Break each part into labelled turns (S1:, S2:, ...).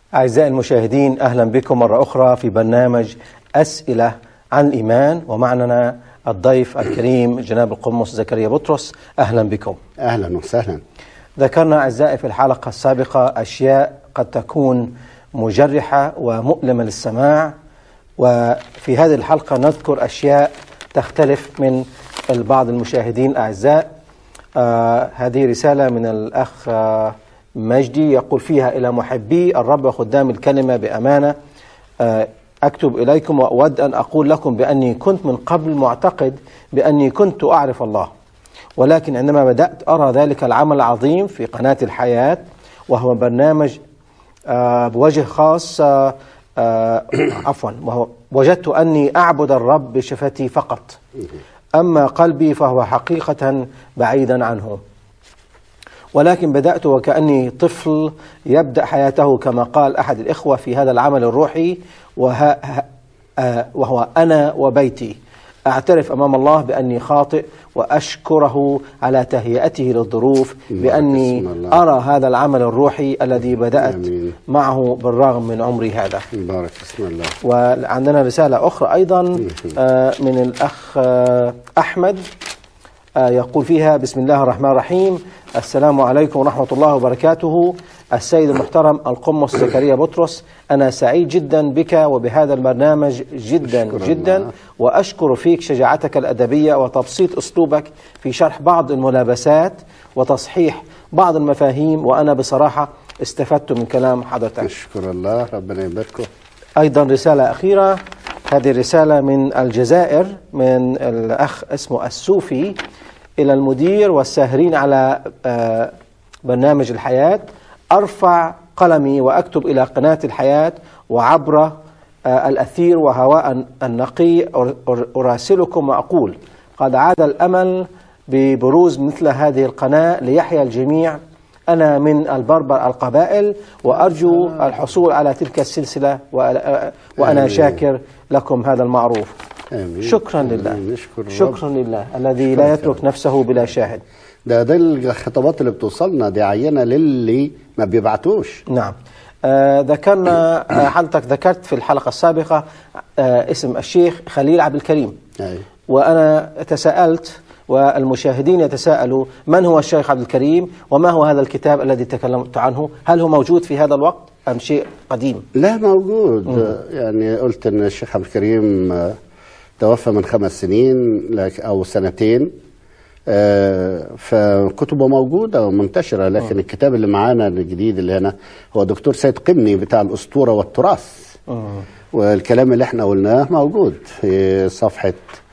S1: أعزائي المشاهدين أهلا بكم مرة أخرى في برنامج أسئلة عن الإيمان ومعنا الضيف الكريم جناب القمص زكريا بطرس أهلا بكم
S2: اهلا وسهلا
S1: ذكرنا أعزائي في الحلقة السابقة أشياء قد تكون مجرحة ومؤلمة للسماع وفي هذه الحلقة نذكر أشياء تختلف من بعض المشاهدين الأعزاء آه هذه رسالة من الأخ آه مجدي يقول فيها إلى محبي الرب وخدام الكلمة بأمانة آه أكتب إليكم وأود أن أقول لكم بأني كنت من قبل معتقد بأني كنت أعرف الله ولكن عندما بدأت أرى ذلك العمل العظيم في قناة الحياة وهو برنامج آه بوجه خاص آه آه عفوا وهو وجدت أني أعبد الرب بشفتي فقط أما قلبي فهو حقيقة بعيدا عنه ولكن بدأت وكأني طفل يبدأ حياته كما قال أحد الإخوة في هذا العمل الروحي وه آه وهو أنا وبيتي أعترف أمام الله بأني خاطئ وأشكره على تهيئته للظروف بأني
S2: بسم الله.
S1: أرى هذا العمل الروحي الذي بدأت
S2: آمين.
S1: معه بالرغم من عمري هذا
S2: مبارك بسم الله
S1: وعندنا رسالة أخرى أيضا آه، من الأخ آه، أحمد آه، يقول فيها بسم الله الرحمن الرحيم السلام عليكم ورحمة الله وبركاته السيد المحترم القمص زكريا بطرس أنا سعيد جدا بك وبهذا البرنامج جدا
S2: أشكر
S1: جدا
S2: الله.
S1: وأشكر فيك شجاعتك الأدبية وتبسيط أسلوبك في شرح بعض الملابسات وتصحيح بعض المفاهيم وأنا بصراحة استفدت من كلام حضرتك
S2: اشكر الله ربنا يباركه
S1: أيضا رسالة أخيرة هذه الرسالة من الجزائر من الأخ اسمه السوفي إلى المدير والساهرين على آه، برنامج الحياة أرفع قلمي وأكتب إلى قناة الحياة وعبر آه، الأثير وهواء النقي أر- أر- أراسلكم وأقول قد عاد الأمل ببروز مثل هذه القناة ليحيا الجميع أنا من البربر القبائل وأرجو الحصول على تلك السلسلة وأ- وأنا
S2: آمين.
S1: شاكر لكم هذا المعروف
S2: آمين.
S1: شكرا
S2: آمين.
S1: لله
S2: نشكر الرب.
S1: شكرا لله الذي لا
S2: شكراً.
S1: يترك نفسه بلا شاهد
S2: ده ده الخطابات اللي بتوصلنا دي عينه للي ما بيبعتوش
S1: نعم آه ذكرنا آه حضرتك ذكرت في الحلقة السابقة آه اسم الشيخ خليل عبد الكريم
S2: أيوة.
S1: وأنا تساءلت والمشاهدين يتساءلوا من هو الشيخ عبد الكريم وما هو هذا الكتاب الذي تكلمت عنه هل هو موجود في هذا الوقت أم شيء قديم
S2: لا موجود يعني قلت ان الشيخ عبد الكريم آه، توفى من خمس سنين لك- او سنتين آه، فكتبه موجوده ومنتشره لكن الكتاب اللي معانا الجديد اللي هنا هو دكتور سيد قمني بتاع الاسطوره والتراث والكلام اللي احنا قلناه موجود في صفحه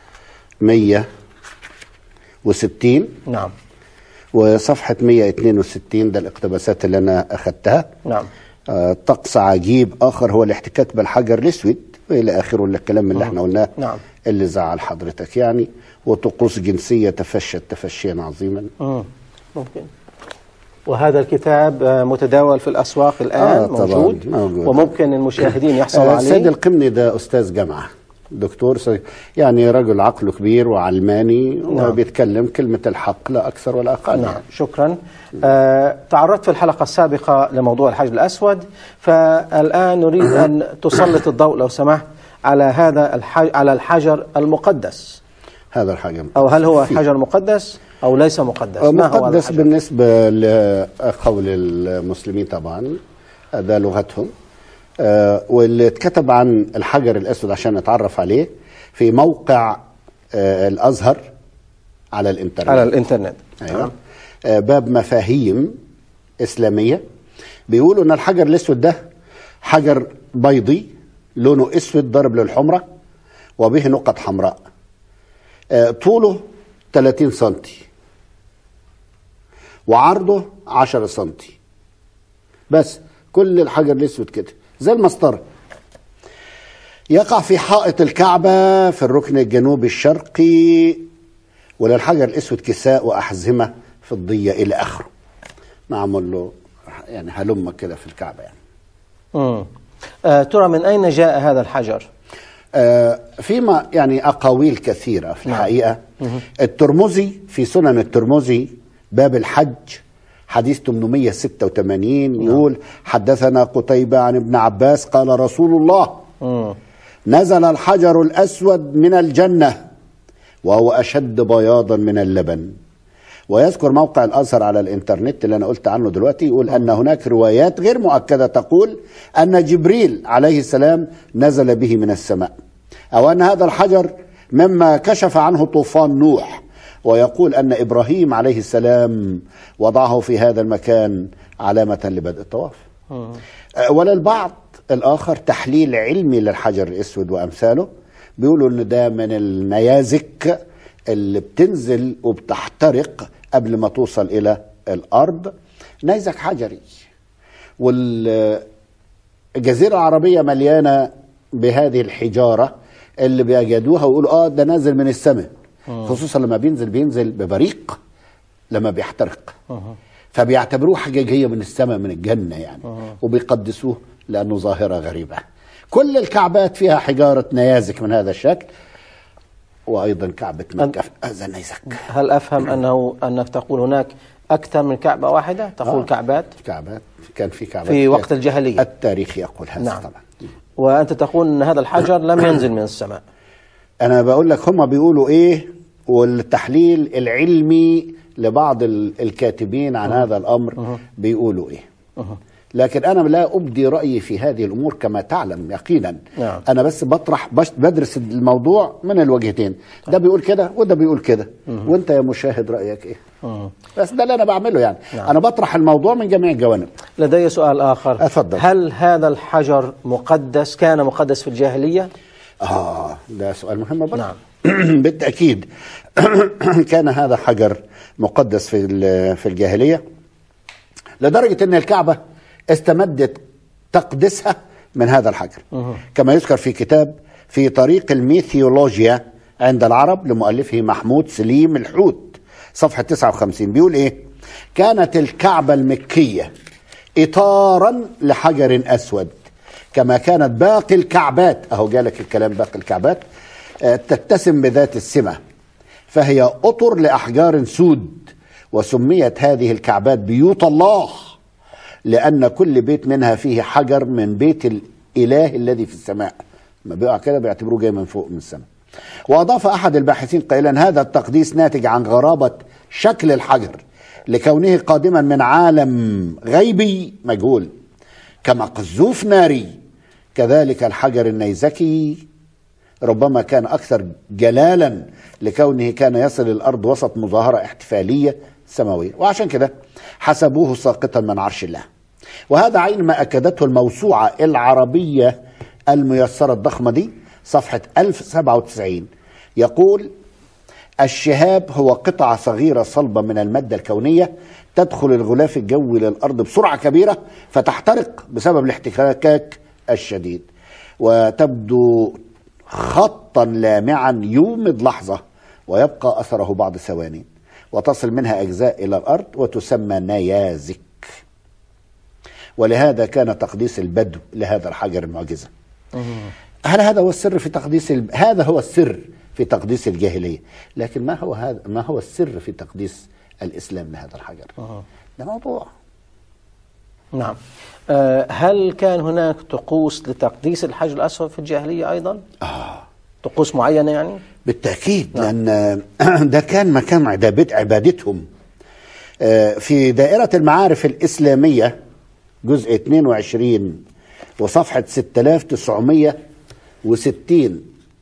S2: 160
S1: نعم
S2: وصفحه 162 ده الاقتباسات اللي انا اخذتها
S1: نعم
S2: آه، طقس عجيب اخر هو الاحتكاك بالحجر الاسود والى اخره الكلام اللي احنا قلناه
S1: نعم.
S2: اللي زعل حضرتك يعني وطقوس جنسيه تفشت تفشيا عظيما
S1: مم. ممكن وهذا الكتاب آه، متداول في الأسواق الآن
S2: آه، طبعاً،
S1: موجود,
S2: موجود.
S1: وممكن المشاهدين يحصلوا
S2: آه، السيد
S1: عليه
S2: القمني ده استاذ جامعه دكتور س- يعني رجل عقله كبير وعلماني
S1: نعم.
S2: وبيتكلم كلمه الحق لا اكثر ولا اقل
S1: نعم شكرا آه تعرضت في الحلقة السابقة لموضوع الحجر الأسود فالآن نريد أن تسلط الضوء لو سمحت على هذا الحج على الحجر المقدس
S2: هذا الحاجه
S1: أو هل هو
S2: في-
S1: حجر مقدس أو ليس مقدس
S2: آه،
S1: ما هو هذا
S2: مقدس
S1: الحجر؟
S2: بالنسبة لقول المسلمين طبعا آه، ده لغتهم آه، واللي اتكتب عن الحجر الأسود عشان نتعرف عليه في موقع آه، الأزهر على الإنترنت
S1: على الإنترنت
S2: أيوة. آه، باب مفاهيم إسلامية بيقولوا إن الحجر الأسود ده حجر بيضي لونه أسود ضرب للحمرة وبه نقط حمراء آه، طوله 30 سنتي وعرضه 10 سنتي بس كل الحجر الأسود كده زي المسطرة يقع في حائط الكعبة في الركن الجنوبي الشرقي وللحجر الأسود كساء وأحزمة فضية إلى آخره معمول له يعني هلمة كده في الكعبة يعني
S1: مم. آه ترى من أين جاء هذا الحجر
S2: آه، فيما يعني أقاويل كثيرة في
S1: نعم.
S2: الحقيقة الترمذي في سنن الترمذي باب الحج حديث 886 يقول حدثنا قتيبة عن ابن عباس قال رسول الله
S1: مم.
S2: نزل الحجر الأسود من الجنة وهو أشد بياضا من اللبن ويذكر موقع الأزهر على الإنترنت اللي أنا قلت عنه دلوقتي يقول أن هناك روايات غير مؤكدة تقول أن جبريل عليه السلام نزل به من السماء أو أن هذا الحجر مما كشف عنه طوفان نوح ويقول أن إبراهيم عليه السلام وضعه في هذا المكان علامة لبدء الطواف أه، وللبعض الآخر تحليل علمي للحجر الأسود وأمثاله بيقولوا أن ده من النيازك اللي بتنزل وبتحترق قبل ما توصل إلى الأرض نيزك حجري والجزيرة العربية مليانة بهذه الحجارة اللي بيجدوها ويقولوا اه ده نازل من السماء خصوصا لما بينزل بينزل ببريق لما بيحترق فبيعتبروه حاجة جاية من السماء من الجنة يعني وبيقدسوه لأنه ظاهرة غريبة كل الكعبات فيها حجارة نيازك من هذا الشكل وأيضا كعبة مكة في هذا النيزك
S1: هل أفهم أنه أنك تقول هناك أكثر من كعبة واحدة تقول
S2: آه.
S1: كعبات
S2: كعبات كان في كعبات
S1: في وقت الجاهلية.
S2: التاريخ يقول هذا
S1: نعم.
S2: طبعا
S1: وأنت تقول أن هذا الحجر لم ينزل من السماء
S2: انا بقول لك هم بيقولوا ايه والتحليل العلمي لبعض ال- الكاتبين عن هذا الامر بيقولوا ايه لكن انا لا ابدي رايي في هذه الامور كما تعلم يقينا
S1: نعم.
S2: انا بس بطرح بش بدرس الموضوع من الوجهتين ده بيقول كده وده بيقول كده وانت يا مشاهد رايك ايه
S1: مم.
S2: بس ده اللي انا بعمله يعني
S1: نعم.
S2: انا بطرح الموضوع من جميع الجوانب
S1: لدي سؤال آخر
S2: أتفضل.
S1: هل هذا الحجر مقدس كان مقدس في الجاهلية
S2: آه ده سؤال مهم برضه
S1: نعم.
S2: بالتأكيد كان هذا حجر مقدس في ال- في الجاهلية لدرجة أن الكعبة استمدت تقدسها من هذا الحجر كما يذكر في كتاب في طريق الميثيولوجيا عند العرب لمؤلفه محمود سليم الحوت صفحة 59 بيقول إيه كانت الكعبة المكية إطارا لحجر أسود كما كانت باقي الكعبات أهو جالك الكلام باقي الكعبات آه، تتسم بذات السمة فهي أطر لأحجار سود وسميت هذه الكعبات بيوت الله لأن كل بيت منها فيه حجر من بيت الإله الذي في السماء ما بيقع كده بيعتبروه جاي من فوق من السماء وأضاف أحد الباحثين قائلا هذا التقديس ناتج عن غرابة شكل الحجر لكونه قادما من عالم غيبي مجهول كما قذوف ناري كذلك الحجر النيزكي ربما كان أكثر جلالا لكونه كان يصل الأرض وسط مظاهرة احتفالية سماوية وعشان كده حسبوه ساقطا من عرش الله وهذا عين ما أكدته الموسوعة العربية الميسرة الضخمة دي صفحة 1097 يقول الشهاب هو قطعة صغيرة صلبة من المادة الكونية تدخل الغلاف الجوي للأرض بسرعة كبيرة فتحترق بسبب الاحتكاك الشديد وتبدو خطا لامعا يومض لحظة ويبقى أثره بعض ثواني وتصل منها أجزاء إلى الأرض وتسمى نيازك ولهذا كان تقديس البدو لهذا الحجر المعجزة هل هذا هو السر في تقديس ال... هذا هو السر في تقديس الجاهلية لكن ما هو هذا ما هو السر في تقديس الإسلام لهذا الحجر ده موضوع
S1: نعم آه، هل كان هناك طقوس لتقديس الحجر الأسود في الجاهلية أيضا
S2: آه
S1: طقوس معينة يعني
S2: بالتأكيد لأن ده كان مكان عبادت عبادتهم آه، في دائرة المعارف الإسلامية جزء 22 وصفحة 6960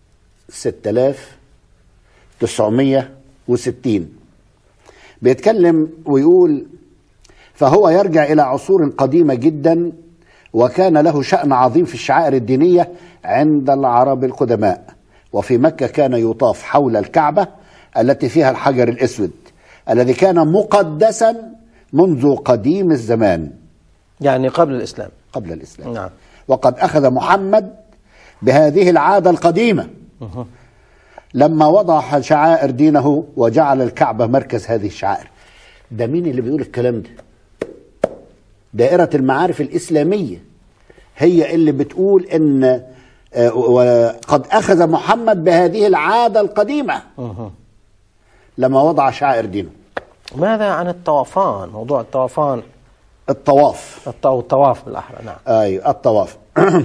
S2: 6960 بيتكلم ويقول فهو يرجع إلى عصور قديمة جدا وكان له شأن عظيم في الشعائر الدينية عند العرب القدماء وفي مكة كان يطاف حول الكعبة التي فيها الحجر الأسود الذي كان مقدسا منذ قديم الزمان
S1: يعني قبل الإسلام
S2: قبل الإسلام
S1: نعم
S2: وقد أخذ محمد بهذه العادة القديمة لما وضع شعائر دينه وجعل الكعبة مركز هذه الشعائر ده مين اللي بيقول الكلام ده دائرة المعارف الإسلامية هي اللي بتقول إن آه، وقد أخذ محمد بهذه العادة القديمة
S1: مه.
S2: لما وضع شعائر دينه
S1: ماذا عن الطوفان موضوع الطوفان
S2: الطواف
S1: الط- أو الطواف بالأحرى نعم
S2: اي الطواف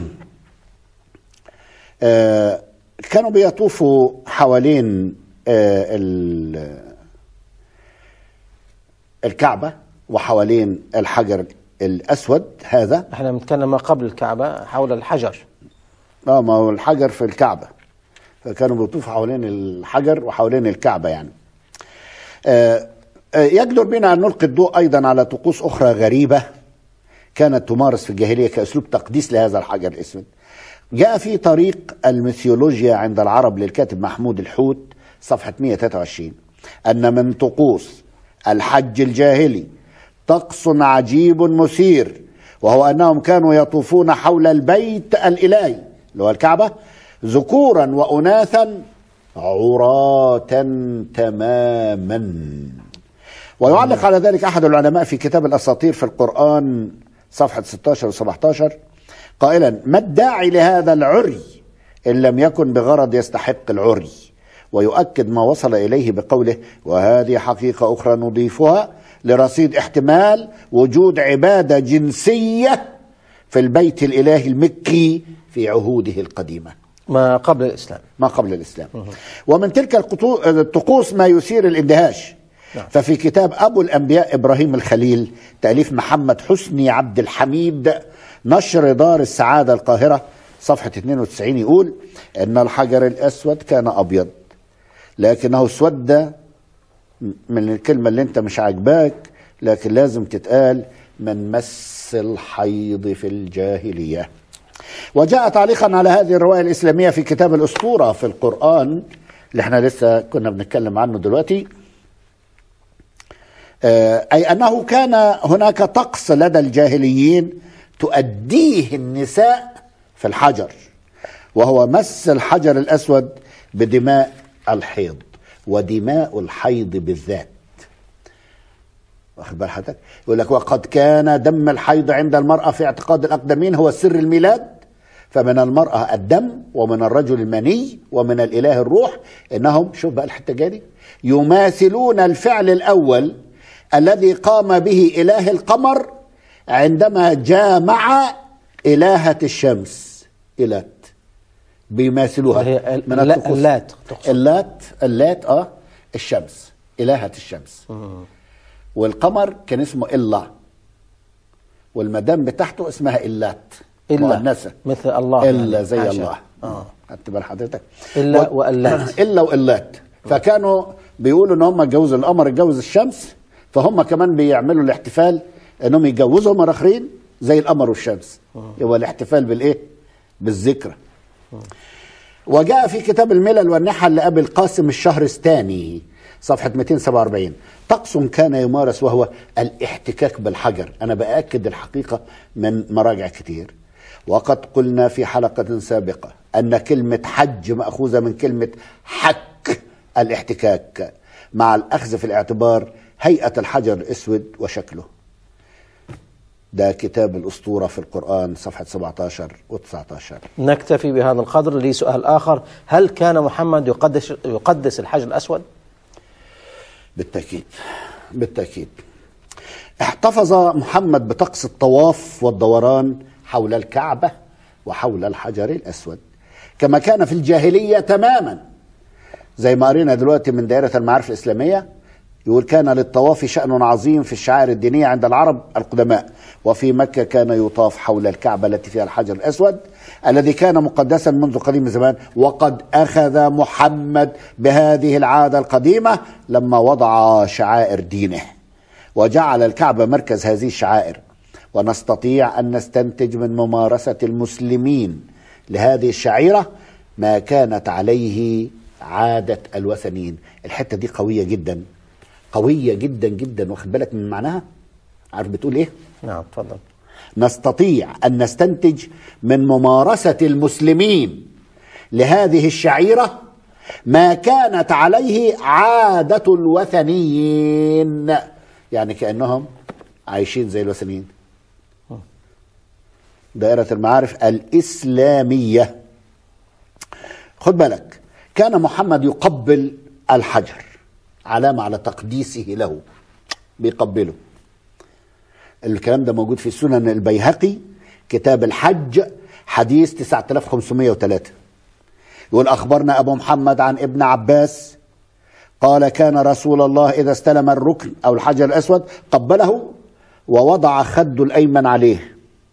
S2: آه، كانوا بيطوفوا حوالين آه، ال- الكعبة وحوالين الحجر الأسود هذا
S1: احنا بنتكلم ما قبل الكعبة حول الحجر
S2: اه ما هو الحجر في الكعبة فكانوا بيطوفوا حوالين الحجر وحوالين الكعبة يعني آه، آه، يجدر بنا أن نلقي الضوء أيضا على طقوس أخرى غريبة كانت تمارس في الجاهلية كأسلوب تقديس لهذا الحجر الأسود جاء في طريق الميثولوجيا عند العرب للكاتب محمود الحوت صفحة 123 أن من طقوس الحج الجاهلي طقس عجيب مثير وهو أنهم كانوا يطوفون حول البيت الإلهي اللي هو الكعبة ذكورا وأناثا عراة تماما ويعلق على ذلك أحد العلماء في كتاب الأساطير في القرآن صفحة 16 و 17 قائلا ما الداعي لهذا العري إن لم يكن بغرض يستحق العري ويؤكد ما وصل إليه بقوله وهذه حقيقة أخرى نضيفها لرصيد احتمال وجود عبادة جنسية في البيت الإلهي المكي في عهوده القديمة
S1: ما قبل الإسلام
S2: ما قبل الإسلام ومن تلك القطو- الطقوس ما يثير الاندهاش
S1: نعم.
S2: ففي كتاب أبو الأنبياء إبراهيم الخليل تأليف محمد حسني عبد الحميد نشر دار السعادة القاهرة صفحة 92 يقول إن الحجر الأسود كان أبيض لكنه اسود من الكلمة اللي انت مش عاجباك لكن لازم تتقال من مس الحيض في الجاهلية وجاء تعليقا على هذه الرواية الإسلامية في كتاب الأسطورة في القرآن اللي احنا لسه كنا بنتكلم عنه دلوقتي آه، أي أنه كان هناك طقس لدى الجاهليين تؤديه النساء في الحجر وهو مس الحجر الأسود بدماء الحيض ودماء الحيض بالذات واخد بال حضرتك يقول لك وقد كان دم الحيض عند المرأة في اعتقاد الأقدمين هو سر الميلاد فمن المرأة الدم ومن الرجل المني ومن الإله الروح إنهم شوف بقى الحتة جاية يماثلون الفعل الأول الذي قام به إله القمر عندما جامع إلهة الشمس إلات بيماثلوها
S1: اللي هي ال-
S2: من
S1: اللا-
S2: الطقوس.
S1: اللات تقصد.
S2: اللات اللات اه الشمس إلهة الشمس والقمر كان اسمه إلا والمدام بتاعته اسمها إلات
S1: إلا
S2: مؤنثة
S1: مثل الله
S2: إلا
S1: يعني.
S2: زي
S1: حاشا.
S2: الله
S1: آه.
S2: خدت بال حضرتك
S1: إلا
S2: و-
S1: وإلات.
S2: إلا وإلات فكانوا بيقولوا إن هم اتجوزوا القمر اتجوز الشمس فهم كمان بيعملوا الاحتفال إنهم يتجوزوا هم آخرين زي القمر والشمس يبقى الاحتفال بالإيه؟ بالذكرى وجاء في كتاب الملل والنحل لأبي القاسم الشهرستاني صفحة 247 طقس كان يمارس وهو الاحتكاك بالحجر أنا بأكد الحقيقة من مراجع كتير وقد قلنا في حلقة سابقة أن كلمة حج مأخوذة من كلمة حك الاحتكاك مع الأخذ في الاعتبار هيئة الحجر الأسود وشكله ده كتاب الأسطورة في القرآن صفحة 17 و19
S1: نكتفي بهذا القدر لي سؤال آخر هل كان محمد يقدس يقدس الحجر الأسود
S2: بالتأكيد بالتأكيد احتفظ محمد بطقس الطواف والدوران حول الكعبة وحول الحجر الأسود كما كان في الجاهلية تماما زي ما قرينا دلوقتي من دائرة المعارف الإسلامية يقول كان للطواف شأن عظيم في الشعائر الدينية عند العرب القدماء وفي مكة كان يطاف حول الكعبة التي فيها الحجر الأسود الذي كان مقدسا منذ قديم الزمان وقد أخذ محمد بهذه العادة القديمة لما وضع شعائر دينه وجعل الكعبة مركز هذه الشعائر ونستطيع أن نستنتج من ممارسة المسلمين لهذه الشعيرة ما كانت عليه عادة الوثنيين الحتة دي قوية جدا قوية جدا جدا واخد بالك من معناها عارف بتقول ايه
S1: نعم تفضل
S2: نستطيع أن نستنتج من ممارسة المسلمين لهذه الشعيرة ما كانت عليه عادة الوثنيين يعني كأنهم عايشين زي الوثنيين دائرة المعارف الإسلامية خد بالك كان محمد يقبل الحجر علامة على تقديسه له بيقبله الكلام ده موجود في سنن البيهقي كتاب الحج حديث 9503 يقول أخبرنا أبو محمد عن ابن عباس قال كان رسول الله إذا استلم الركن أو الحجر الأسود قبله ووضع خده الأيمن عليه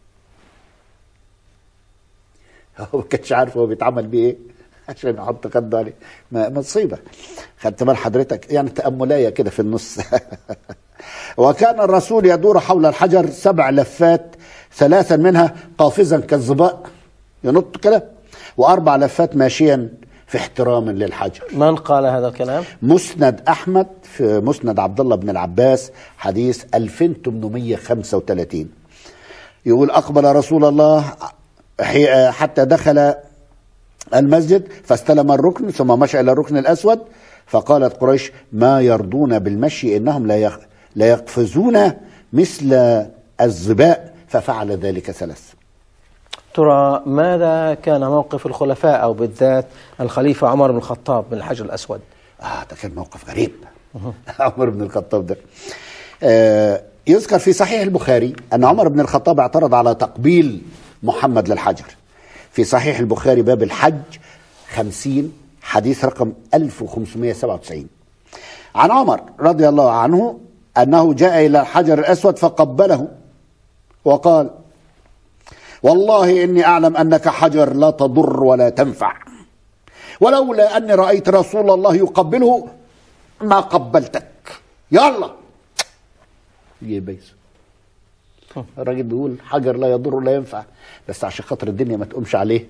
S2: هو ما كانش عارف هو بيتعمل بيه ايه عشان يحط خده عليه ما مصيبه خدت بال حضرتك يعني تاملايه كده في النص وكان الرسول يدور حول الحجر سبع لفات ثلاثا منها قافزا كالظباء ينط كده واربع لفات ماشيا في احترام للحجر
S1: من قال هذا الكلام؟
S2: مسند احمد في مسند عبد الله بن العباس حديث 2835 يقول اقبل رسول الله حي- حتى دخل المسجد فاستلم الركن ثم مشى الى الركن الاسود فقالت قريش ما يرضون بالمشي انهم لا يخ- لا يقفزون مثل الظباء ففعل ذلك ثلاث
S1: ترى ماذا كان موقف الخلفاء أو بالذات الخليفة عمر بن الخطاب من الحجر الأسود
S2: اه ده كان موقف غريب عمر بن الخطاب ده آه يذكر في صحيح البخاري ان عمر بن الخطاب اعترض على تقبيل محمد للحجر في صحيح البخاري باب الحج خمسين حديث رقم 1597 عن عمر رضي الله عنه انه جاء الى الحجر الاسود فقبله وقال والله اني اعلم انك حجر لا تضر ولا تنفع ولولا اني رايت رسول الله يقبله ما قبلتك يلا يجي بيس الراجل بيقول حجر لا يضر ولا ينفع بس عشان خاطر الدنيا ما تقومش عليه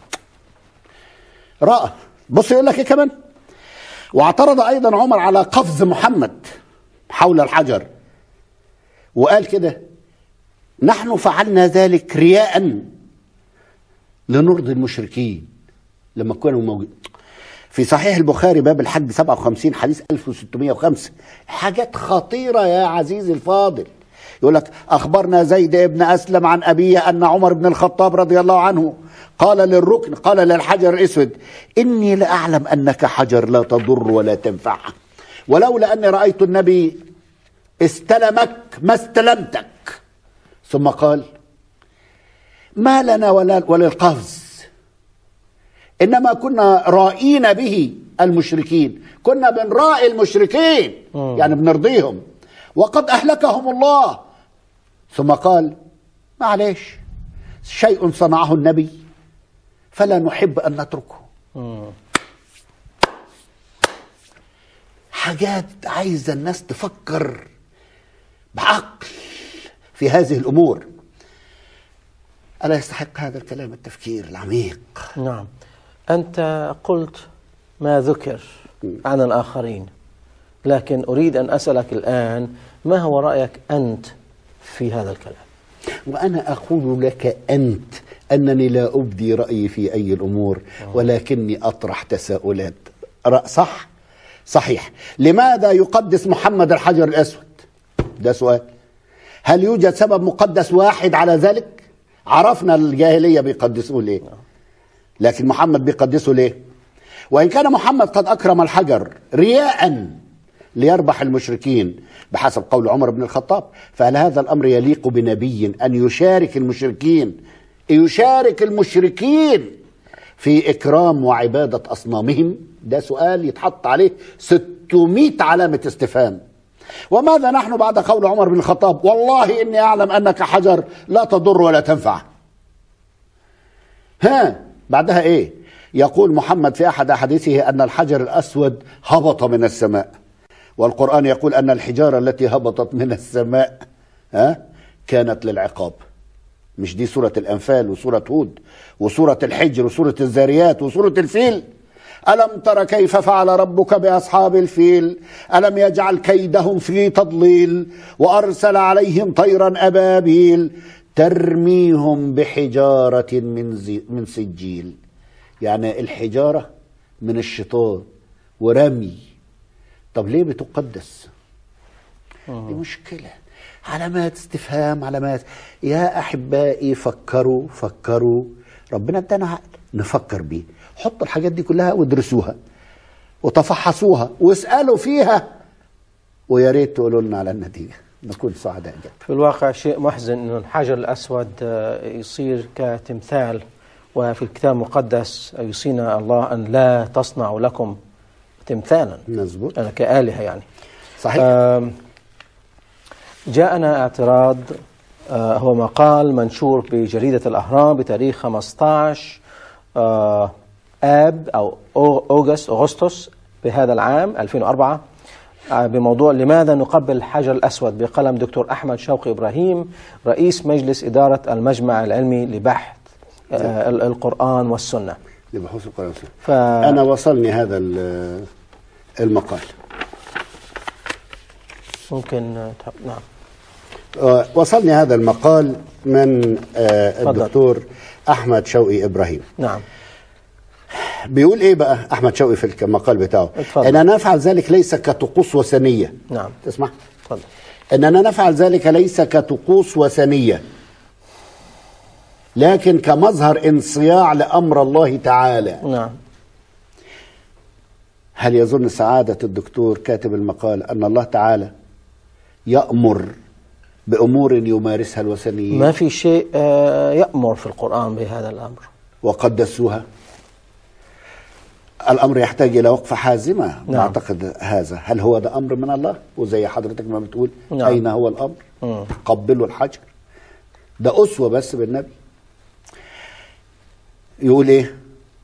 S2: راى بص يقول لك ايه كمان واعترض ايضا عمر على قفز محمد حول الحجر وقال كده نحن فعلنا ذلك رياء لنرضي المشركين لما كانوا موجودين في صحيح البخاري باب الحج 57 حديث 1605 حاجات خطيرة يا عزيزي الفاضل يقول لك أخبرنا زيد بن أسلم عن أبيه أن عمر بن الخطاب رضي الله عنه قال للركن قال للحجر الأسود إني لأعلم أنك حجر لا تضر ولا تنفع ولولا أني رأيت النبي استلمك ما استلمتك ثم قال ما لنا ولا وللقفز انما كنا رائين به المشركين كنا بنرائي المشركين
S1: مم.
S2: يعني بنرضيهم وقد اهلكهم الله ثم قال معلش شيء صنعه النبي فلا نحب ان نتركه
S1: مم.
S2: حاجات عايزه الناس تفكر بعقل في هذه الامور الا يستحق هذا الكلام التفكير العميق
S1: نعم أنت قلت ما ذكر عن الآخرين لكن أريد أن أسألك الآن ما هو رأيك أنت في هذا الكلام
S2: وأنا أقول لك أنت أنني لا أبدي رأيي في أي الأمور ولكني أطرح تساؤلات رأ- صح صحيح لماذا يقدس محمد الحجر الأسود ده سؤال هل يوجد سبب مقدس واحد على ذلك عرفنا الجاهلية بيقدسوه ليه لكن محمد بيقدسه ليه وإن كان محمد قد أكرم الحجر رياء ليربح المشركين بحسب قول عمر بن الخطاب فهل هذا الأمر يليق بنبي أن يشارك المشركين يشارك المشركين في إكرام وعبادة أصنامهم ده سؤال يتحط عليه 600 علامة استفهام وماذا نحن بعد قول عمر بن الخطاب والله إني أعلم أنك حجر لا تضر ولا تنفع ها بعدها ايه يقول محمد في احد احاديثه ان الحجر الاسود هبط من السماء والقران يقول ان الحجاره التي هبطت من السماء ها كانت للعقاب مش دي سوره الانفال وسوره هود وسوره الحجر وسوره الذاريات وسوره الفيل الم تر كيف فعل ربك باصحاب الفيل الم يجعل كيدهم في تضليل وارسل عليهم طيرا ابابيل ترميهم بحجاره من زي من سجيل يعني الحجاره من الشيطان ورمي طب ليه بتقدس دي مشكله علامات استفهام علامات يا احبائي فكروا فكروا ربنا ادانا عقل نفكر بيه حطوا الحاجات دي كلها وادرسوها وتفحصوها واسالوا فيها ويا ريت تقولوا لنا على النتيجه نكون سعداء جدا
S1: في الواقع شيء محزن أن الحجر الأسود آه، يصير كتمثال وفي الكتاب المقدس يوصينا الله أن لا تصنعوا لكم تمثالا
S2: مظبوط
S1: أنا كآلهة يعني
S2: صحيح
S1: آم، جاءنا اعتراض آه، هو مقال منشور بجريدة الأهرام بتاريخ 15 آه، آب أو أو- أوغست أغسطس بهذا العام 2004 آه، بموضوع لماذا نقبل الحجر الأسود بقلم دكتور أحمد شوقي إبراهيم رئيس مجلس إدارة المجمع العلمي لبحث آه، ال- القرآن والسنة
S2: لبحوث القرآن والسنة.
S1: ف...
S2: انا وصلني هذا ال- المقال
S1: ممكن آه، تحب- نعم
S2: آه، وصلني هذا المقال من آه،
S1: اتفضل.
S2: الدكتور احمد شوقي ابراهيم
S1: نعم
S2: بيقول ايه بقى احمد شوقي في المقال بتاعه
S1: اتفضل.
S2: اننا نفعل ذلك ليس كطقوس وثنيه
S1: نعم
S2: تسمع
S1: تفضل
S2: اننا نفعل ذلك ليس كطقوس وثنيه لكن كمظهر انصياع لامر الله تعالى
S1: نعم
S2: هل يظن سعاده الدكتور كاتب المقال ان الله تعالى يامر بامور يمارسها الوثنيين
S1: ما في شيء آه، يأمر في القرآن بهذا الأمر
S2: وقدسوها الامر يحتاج الى وقفه حازمه
S1: نعم.
S2: اعتقد هذا هل هو ده امر من الله وزي حضرتك ما بتقول
S1: نعم.
S2: اين هو الامر
S1: مم.
S2: قبلوا الحجر ده اسوه بس بالنبي يقول ايه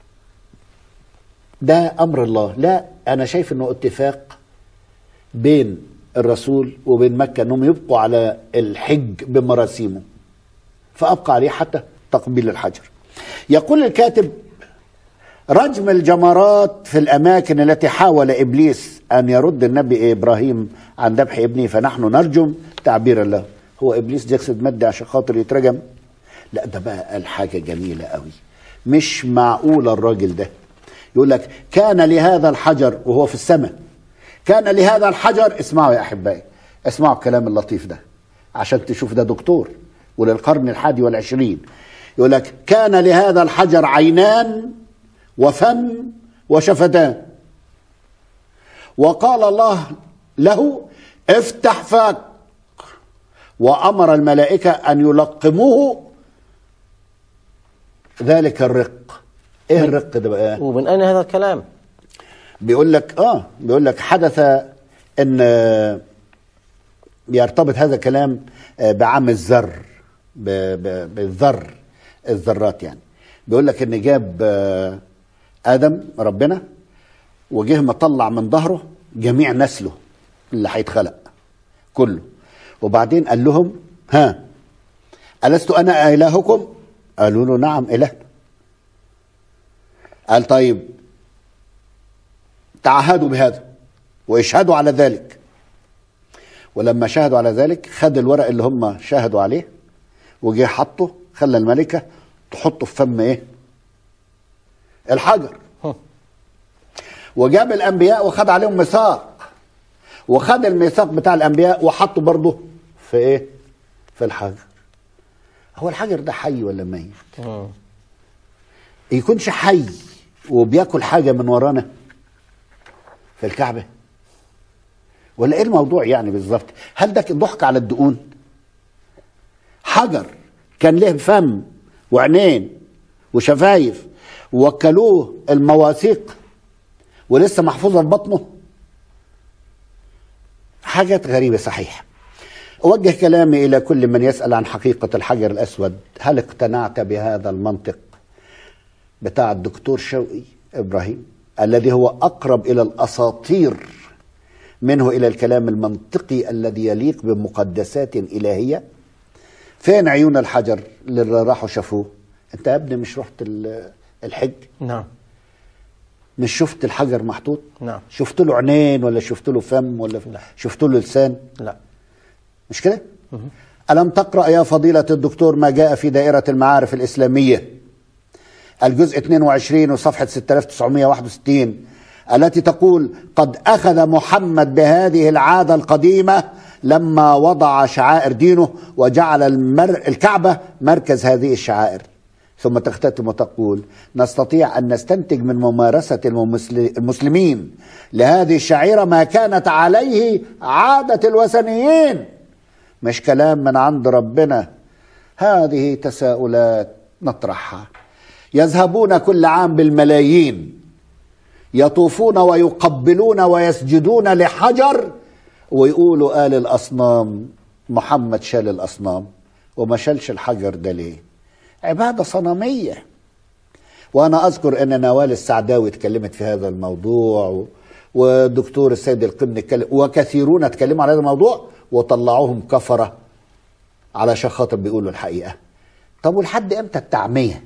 S2: ده امر الله لا انا شايف انه اتفاق بين الرسول وبين مكه انهم يبقوا على الحج بمراسيمه فابقى عليه حتى تقبيل الحجر يقول الكاتب رجم الجمرات في الاماكن التي حاول ابليس ان يرد النبي ابراهيم عن ذبح ابنه فنحن نرجم تعبيرا له هو ابليس جسد مادي عشان خاطر يترجم لا ده بقى قال حاجه جميله قوي مش معقول الراجل ده يقول لك كان لهذا الحجر وهو في السماء كان لهذا الحجر اسمعوا يا احبائي اسمعوا الكلام اللطيف ده عشان تشوف ده دكتور وللقرن الحادي والعشرين يقول لك كان لهذا الحجر عينان وفم وشفتان وقال الله له افتح فاك وامر الملائكه ان يلقموه ذلك الرق ايه الرق ده بقى
S1: ومن أين هذا الكلام؟
S2: بيقول لك اه بيقول لك حدث ان آه، بيرتبط هذا الكلام آه، بعام الذر ب- ب- بالذر الذرات يعني بيقول لك ان جاب آه، ادم ربنا وجه مطلع من ظهره جميع نسله اللي هيتخلق كله وبعدين قال لهم ها ألست أنا إلهكم؟ قالوا له نعم إلهنا قال طيب تعهدوا بهذا واشهدوا على ذلك ولما شهدوا على ذلك خد الورق اللي هم شاهدوا عليه وجه حطه خلى الملكة تحطه في فم ايه الحجر
S1: هم.
S2: وجاب الانبياء وخد عليهم ميثاق وخد الميثاق بتاع الانبياء وحطه برضه في ايه في الحجر هو الحجر ده حي ولا ميت
S1: مم.
S2: يكونش حي وبياكل حاجه من ورانا في الكعبه ولا ايه الموضوع يعني بالظبط هل ده ضحك على الدقون حجر كان له فم وعينين وشفايف ووكلوه المواثيق ولسه محفوظه في بطنه حاجات غريبه صحيح اوجه كلامي الى كل من يسال عن حقيقه الحجر الاسود هل اقتنعت بهذا المنطق بتاع الدكتور شوقي ابراهيم الذي هو اقرب الى الاساطير منه الى الكلام المنطقي الذي يليق بمقدسات الهيه فين عيون الحجر اللي راحوا شافوه انت يا ابني مش رحت ال- الحج
S1: نعم
S2: مش شفت الحجر محطوط
S1: نعم
S2: شفت له عينين ولا شفت له فم ولا
S1: لا.
S2: شفت له لسان
S1: لا
S2: مش كده ألم تقرأ يا فضيلة الدكتور ما جاء في دائرة المعارف الإسلامية الجزء 22 وصفحة 6961 التي تقول قد أخذ محمد بهذه العادة القديمة لما وضع شعائر دينه وجعل المر... الكعبة مركز هذه الشعائر ثم تختتم وتقول نستطيع أن نستنتج من ممارسة الممسل- المسلمين لهذه الشعيرة ما كانت عليه عادة الوثنيين مش كلام من عند ربنا هذه تساؤلات نطرحها يذهبون كل عام بالملايين يطوفون ويقبلون ويسجدون لحجر ويقولوا قال الأصنام محمد شال الأصنام وما شالش الحجر ده ليه عبادة صنمية وأنا أذكر أن نوال السعداوي اتكلمت في هذا الموضوع و- ودكتور السيد القبني اتكلم وكثيرون اتكلموا على هذا الموضوع وطلعوهم كفرة علشان خاطر بيقولوا الحقيقة طب ولحد امتى التعمية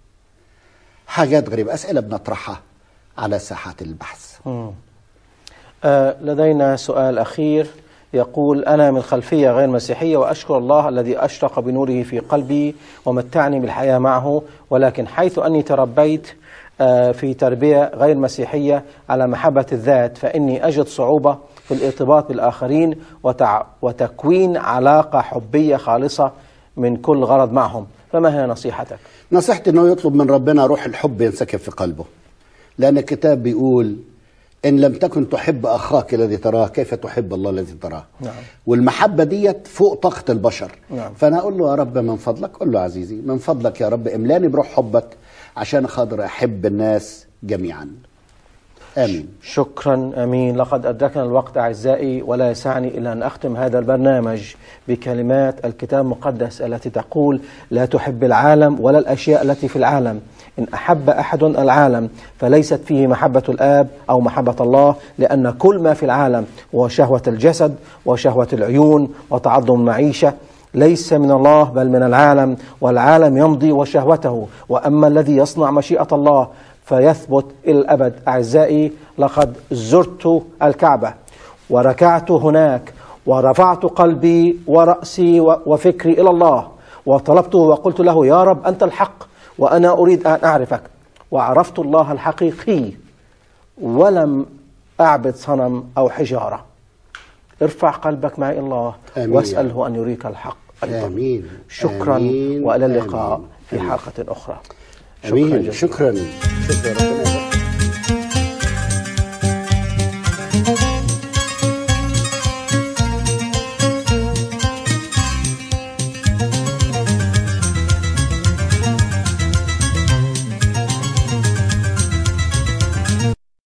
S2: حاجات غريبة أسئلة بنطرحها على ساحات البحث
S1: آه، لدينا سؤال أخير يقول أنا من خلفية غير مسيحية وأشكر الله الذي أشرق بنوره في قلبي ومتعني بالحياة معه ولكن حيث أني تربيت آه، في تربية غير مسيحية على محبة الذات فإني أجد صعوبة في الارتباط بالآخرين وتع وتكوين علاقة حبية خالصة من كل غرض معهم فما هي نصيحتك؟
S2: نصيحتي انه يطلب من ربنا روح الحب ينسكب في قلبه لان الكتاب بيقول ان لم تكن تحب اخاك الذي تراه كيف تحب الله الذي تراه
S1: نعم.
S2: والمحبه ديت فوق طاقه البشر
S1: نعم.
S2: فانا اقول له يا رب من فضلك قول له عزيزي من فضلك يا رب املاني بروح حبك عشان اقدر احب الناس جميعا امين
S1: شكرا امين لقد ادركنا الوقت اعزائي ولا يسعني الا ان اختم هذا البرنامج بكلمات الكتاب المقدس التي تقول لا تحب العالم ولا الاشياء التي في العالم ان احب احد العالم فليست فيه محبه الاب او محبه الله لان كل ما في العالم هو شهوه الجسد وشهوه العيون وتعظم المعيشه ليس من الله بل من العالم والعالم يمضي وشهوته واما الذي يصنع مشيئه الله فيثبت الى الابد اعزائي لقد زرت الكعبه وركعت هناك ورفعت قلبي وراسي و- وفكري الى الله وطلبته وقلت له يا رب انت الحق وانا اريد ان اعرفك وعرفت الله الحقيقي ولم اعبد صنم او حجاره ارفع قلبك معي الله
S2: آمين.
S1: واساله ان يريك الحق ايضا
S2: آمين.
S1: شكرا
S2: آمين.
S1: والى اللقاء
S2: آمين.
S1: في
S2: آمين.
S1: حلقه اخرى
S2: امين
S1: جزيلا.
S2: شكرا شكرا ربنا يبارك.